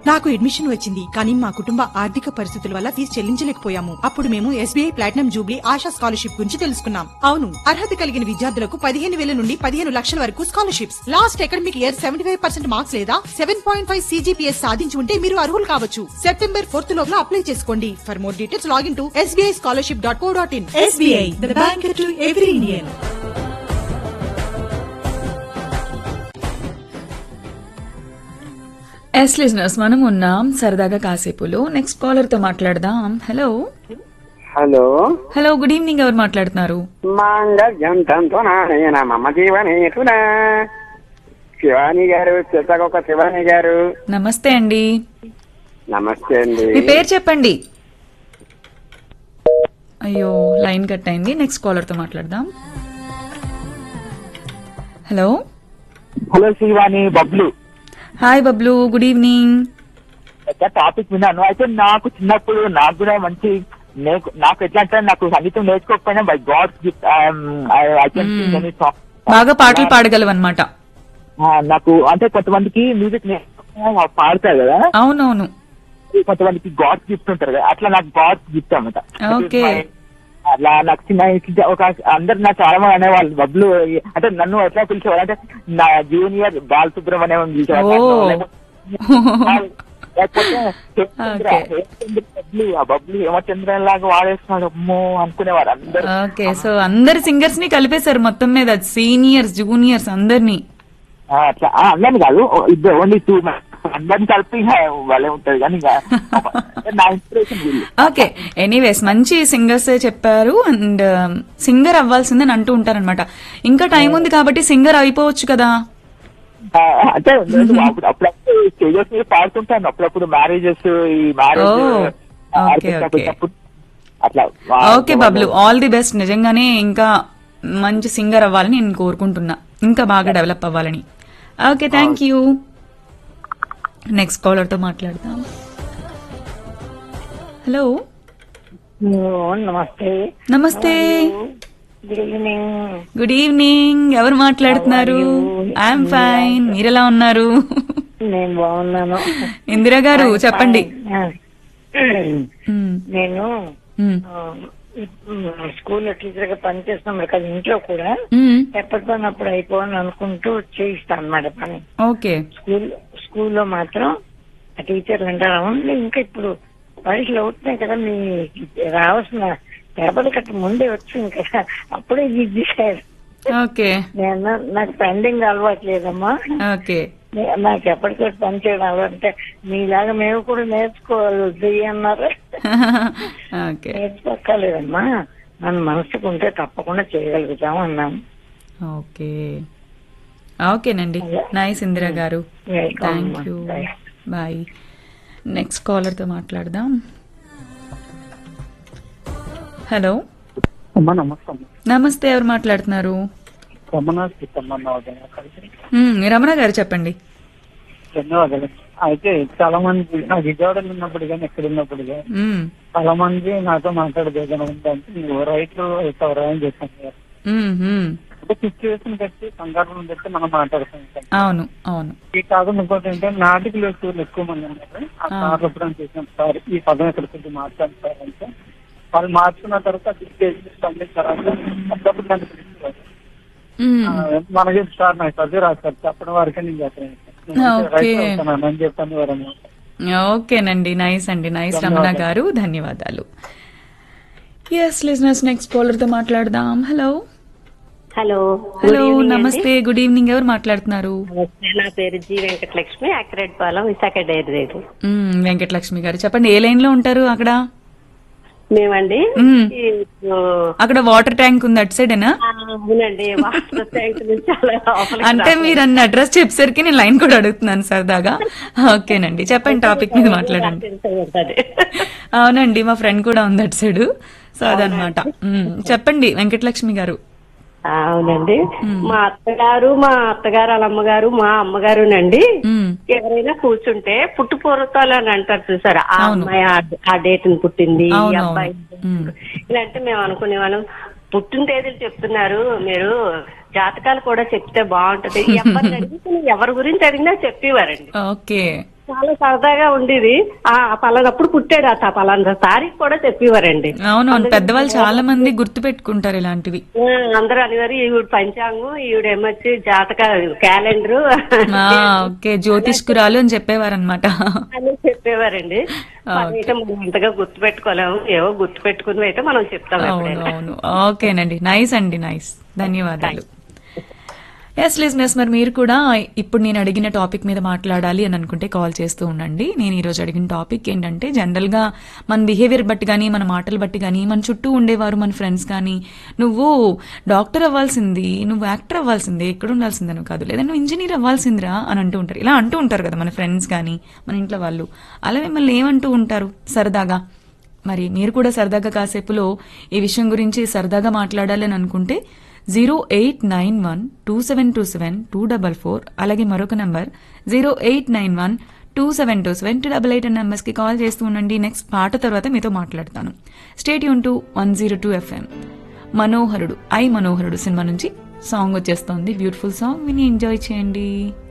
నాకు అడ్మిషన్ వచ్చింది కానీ మా కుటుంబ ఆర్థిక పరిస్థితుల వల్ల ఫీజు చెల్లించలేకపోయాము అప్పుడు మేము SBI platinum jubilee Asha scholarship గురించి తెలుసుకున్నాం అవును అర్హత కలిగిన విద్యార్థులకు పదిహేను వేల నుండి పదిహేను లక్షల వరకు scholarships last academic year seventy five percent marks లేదా సెవెన్ పాయింట్ ఫైవ్ సీజీపీఎస్ సాధించి ఉంటే మీరు అర్హులు కావచ్చు సెప్టెంబర్ ఫోర్త్ లోపల అప్లై చేసుకోండి for more details login to SBI scholarship dot co dot in SBI the bank to every Indian S listeners మనం ఉన్నాం సరదాగా కాసేపులో నెక్స్ట్ కాలర్ తో మాట్లాడదాం hello hello hello good evening ఎవరు మాట్లాడుతున్నారు మాంగళ్యం తంతో నాయన మమ జీవనేతునా శివాని గారు చిత్తకొక శివాని గారు నమస్తే అండి నమస్తే అండి మీ పేరు చెప్పండి అయ్యో లైన్ కట్ అయింది నెక్స్ట్ కాలర్ తో మాట్లాడదాం hello hello Shivani Bablu hi Bablu good evening పెద్ద టాపిక్ విన్నాను అయితే నాకు చిన్నప్పుడు నాకు కూడా మంచి నేర్చు- నాకు ఎట్లా అంటే నాకు సంగీతం నేర్చుకోకపోయినా బై గాడ్ గిఫ్ట్ బాగా పాటలు పాడగలవు అనమాట నాకు అంటే కొంతమందికి మ్యూజిక్ పాడతారు కదా అవునవును కొంతమందికి గాడ్ గిఫ్ట్ ఉంటారు కదా అట్లా నాకు గాడ్ గిఫ్ట్ అనమాట Okay. అట్లా నాకు చిన్న చిన్న ఒక అందరు నాకు చాలా మంది అనేవాళ్ళు బబ్లు అంటే నన్ను ఎట్లా పిలిచేవాళ్ళు అంటే నా జూనియర్ బాలసుబ్రహ్మణ్యం పిలిచేవాళ్ళు ఓ. లేకపోతే హేమచంద్ర, Okay. హేమచంద్ర బబ్లు ఆ బబ్లు హేమచంద్ర లాగా వాడేస్తున్నాడు అమ్మో అనుకునేవారు అందరు ఓకే సో అందరి సింగర్స్ ని కలిపేశారు మొత్తం మీద సీనియర్స్ జూనియర్స్ అందరినీ ఆ, అట్లా ఆ, అందరిని కాదు ఇద్దరు ఓన్లీ టూ అందరిని కలిపి ఇంకా వాళ్ళే ఉంటది కానీ ఇంకా నా ఇన్స్పిరేషన్ వీళ్ళు ఓకే ఎనీవేస్ మంచి సింగర్స్ చెప్పారు అండ్ సింగర్ అవ్వాల్సిందని అంటూ ఉంటారనమాట ఇంకా టైం ఉంది కాబట్టి సింగర్ అయిపోవచ్చు కదా ఆ, అంటే నేను అప్పుడు అప్పుడప్పుడు స్టేజెస్ మీద పాడుతుంటాను అప్పుడప్పుడు మ్యారేజెస్ ఈ మ్యారేజ్ ఓ, ఓకే, ఓకే. అట్లా okay Bablu all the best నిజంగానే ఇంకా మంచి సింగర్ అవ్వాలని నేను కోరుకుంటున్నా ఇంకా బాగా డెవలప్ అవ్వాలని okay thank you next caller తో మాట్లాడదాం హలో నమస్తే నమస్తే గుడ్ ఈవినింగ్ గుడ్ ఈవినింగ్ ఎవరు మాట్లాడుతున్నారు ఐఎమ్ ఫైన్ మీరెలా ఉన్నారు నేను బాగున్నాను ఇందిరా గారు చెప్పండి ఆ, మ్, నేను మ్, ఆ, స్కూల్లో టీచర్ గా పనిచేస్తున్నాం కదా ఇంట్లో కూడా మ్, ఎప్పటికప్పుడు అయిపోవాలని అనుకుంటూ చేయిస్తాను అన్నమాట పని ఓకే స్కూల్ స్కూల్లో మాత్రం ఆ టీచర్లు అంటారు అవును ఇంకా ఇప్పుడు పరీక్షలు అవుతున్నాయి కదా మీ రావాల్సిన పేపర్ కట్ట ముందే వచ్చింది కదా అప్పుడే ఇది చేశారు ఓకే నేను నాకు పెండింగ్ అలవాట్లేదమ్మా ఓకే నే- నాకు ఎప్పటికప్పుడు పని చేయడం అలవాటే మీలాగా మేము కూడా నేర్చుకోవాలి వద్దు అన్నారు ఓకే నేర్చుకోక్కర్లేదమ్మా మన మనసుకు ఉంటే తప్పకుండా చేయగలుగుతాం అన్నాం ఓకే ఓకేనండి నైస్ ఇందిరా గారు Welcome, థ్యాంక్ అమ్మా. You Bye. Bye next caller తో మాట్లాడదాం హలో అమ్మా నమస్తే అమ్మా నమస్తే ఎవరు మాట్లాడుతున్నారు రమణాథ్ ధన్యవాదాలు మ్, రమణ గారు చెప్పండి ధన్యవాదాలు అయితే చాలా మంది నా విజయవాడలో ఉన్నప్పుడు కానీ ఎక్కడ ఉన్నప్పుడు కానీ మ్, చాలా మంది నాతో మాట్లాడదు ఏదైనా ఉందంటే నువ్వు రైతు అవుతావురా అని చెప్పాను మ్, మ్. అంటే సిచ్యువేషన్ బట్టి సందర్భం బట్టి మనం మాట్లాడుతుంటాం అవును అవును ఈ కాకుండా ఇంకోటి ఏంటంటే నాటికలు ఎక్కువ ఎక్కువ మంది ఉన్నారు ఆ ఆ. సార్ ఎప్పుడైనా చేసిన సార్ ఈ పదం ఎక్కడ కొంచెం మార్చాలి సార్ అంటే వాళ్ళు మార్చుకున్న తర్వాత స్పందించిన తర్వాత అప్పుడప్పుడు నన్ను పిలుస్తారు. మ్, ఆ, మనకి సార్ నాకు చదివి రాస్తారు చెప్పడం వరకే నేను చెప్పాను ఓకే. అని చెప్పాను వారని ఓకేనండి నైస్ అండి నైస్ రమణ గారు ధన్యవాదాలు ఎస్ లిజనర్స్ నెక్స్ట్ కాలర్ తో మాట్లాడదాం హలో హలో హలో నమస్తే గుడ్ ఈవినింగ్ ఎవరు మాట్లాడుతున్నారు నమస్తే నా పేరు జి వెంకటలక్ష్మి అక్రెడ్ పాలెం విశాఖ డైరీ రేటు మ్మ్, వెంకటలక్ష్మి గారు చెప్పండి ఏ లైన్ లో ఉంటారు అక్కడ మేమండి మ్మ్. ఈ, ఓ, అక్కడ వాటర్ ట్యాంక్ ఉంది అటు సైడేనా ఆ, అవునండి వాటర్ ట్యాంక్ నుంచి అలా లోపలికి అంటే రావాలి. మీరు అన్న అడ్రస్ చెప్పేసరికి నేను లైన్ కూడా అడుగుతున్నాను సరదాగా ఓకేనండి చెప్పండి టాపిక్ మీద మాట్లాడండి తెలిసే ఉంటది. అవునండి మా ఫ్రెండ్ కూడా ఉంది అటు సైడ్ సో అదనమాట మ్మ్, చెప్పండి వెంకటలక్ష్మి గారు ఆ, అవునండి మా అత్తగారు మా అత్తగారు వాళ్ళ అమ్మగారు మా అమ్మగారునండి మ్మ్, ఎవరైనా కూర్చుంటే పుట్టు పూర్వతాలు అని అంటారు చూసారా ఆ అవును. అమ్మాయి ఆ- ఆ డేట్ ని పుట్టింది ఈ అవును, అబ్బాయి అవును. మ్మ్. ఇలా అంటే మేము అనుకునే వాళ్ళం పుట్టిన తేదీలు చెప్తున్నారు మీరు జాతకాలు కూడా చెప్తే బాగుంటది ఎవరిని అడిగితే ఎవరి గురించి అడిగినా చెప్పేవారండి ఓకే చాలా సరదాగా ఉండేది ఆ పలానప్పుడు పుట్టాడు ఆ పలానా తారీఖు కూడా చెప్పేవారండి అవును అవును పెద్దవాళ్ళు చాలా మంది గుర్తు పెట్టుకుంటారు ఇలాంటివి ఆ, అందరూ అనేవారు ఈవిడ పంచాంగం ఈవిడేమొచ్చి జాతక క్యాలెండర్ ఆ, ఓకే జ్యోతిష్కురాలు అని చెప్పేవారు అనమాట అని చెప్పేవారండి అయితే మనం అంతగా గుర్తు పెట్టుకోలేము ఏవో గుర్తు పెట్టుకుని అయితే మనం చెప్తాం అవును ఎప్పుడైనా అవును ఓకేనండి నైస్ అండి నైస్ ధన్యవాదాలు ఎస్ లిజినెస్ మరి మీరు కూడా ఇప్పుడు నేను అడిగిన టాపిక్ మీద మాట్లాడాలి అని అనుకుంటే కాల్ చేస్తూ ఉండండి నేను ఈరోజు అడిగిన టాపిక్ ఏంటంటే జనరల్గా మన బిహేవియర్ బట్టి కానీ మన మాటలు బట్టి కానీ మన చుట్టూ ఉండేవారు మన ఫ్రెండ్స్ కానీ నువ్వు డాక్టర్ అవ్వాల్సింది నువ్వు యాక్టర్ అవ్వాల్సిందే ఎక్కడ ఉండాల్సిందని కాదు లేదా నువ్వు ఇంజనీర్ అవ్వాల్సిందిరా అని అంటూ ఉంటారు ఇలా అంటూ ఉంటారు కదా మన ఫ్రెండ్స్ కానీ మన ఇంట్లో వాళ్ళు అలా మిమ్మల్ని ఏమంటూ ఉంటారు సరదాగా మరి మీరు కూడా సరదాగా కాసేపులో ఈ విషయం గురించి సరదాగా మాట్లాడాలి అని అనుకుంటే zero eight nine one two seven two seven two double four అలాగే మరొక number zero eight nine one two seven two seven two double eight అనే నెంబర్స్కి కాల్ చేస్తూ ఉండండి నెక్స్ట్ పాట తర్వాత మీతో మాట్లాడతాను station to one zero two FM Manoharudu I Manoharudu సినిమా నుంచి సాంగ్ వచ్చేస్తోంది బ్యూటిఫుల్ సాంగ్ విని ఎంజాయ్ చేయండి